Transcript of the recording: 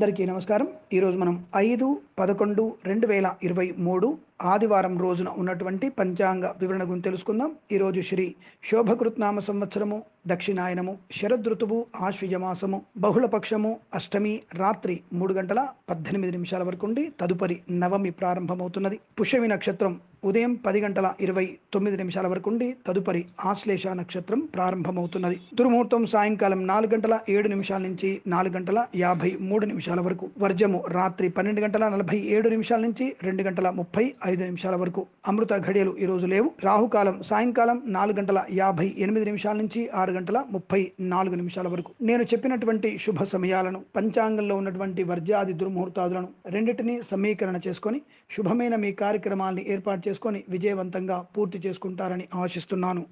అందరికీ నమస్కారం ఈరోజు మనం ఐదు పదకొండు రెండు వేల ఇరవై మూడు ఆదివారం రోజున ఉన్నటువంటి పంచాంగ వివరణ గురించి తెలుసుకుందాం ఈరోజు శ్రీ శోభకృత్నామ సంవత్సరము దక్షిణాయనము శరదృతువు ఆశ్వజ మాసము బహుళపక్షము అష్టమి రాత్రి మూడు గంటల పద్దెనిమిది నిమిషాల వరకు ఉండి తదుపరి నవమి ప్రారంభమవుతున్నది పుష్యమి నక్షత్రం ఉదయం పది గంటల ఇరవై తొమ్మిది నిమిషాల వరకు ఉండి తదుపరి ఆశ్లేష నక్షత్రం ప్రారంభమవుతున్నది దుర్ముహూర్తం సాయంకాలం నాలుగు గంటల ఏడు నిమిషాల నుంచి నాలుగు గంటల యాభై మూడు నిమిషాల వరకు వర్జము రాత్రి పన్నెండు గంటల నలభై ఏడు నిమిషాల నుంచి రెండు గంటల ముప్పై ఐదు నిమిషాల వరకు అమృత ఘడియలు ఈ రోజు లేవు రాహుకాలం సాయంకాలం నాలుగు గంటల యాభై ఎనిమిది నిమిషాల నుంచి ఆరు గంటల ముప్పై నాలుగు నిమిషాల వరకు నేను చెప్పినటువంటి శుభ సమయాలను పంచాంగంలో ఉన్నటువంటి వర్జాది దుర్ముహూర్తాదులను రెండింటినీ సమీకరణ చేసుకొని శుభమైన మీ కార్యక్రమాల్ని ఏర్పాటు చేసుకొని విజయవంతంగా పూర్తి చేసుకుంటారని ఆశిస్తున్నాను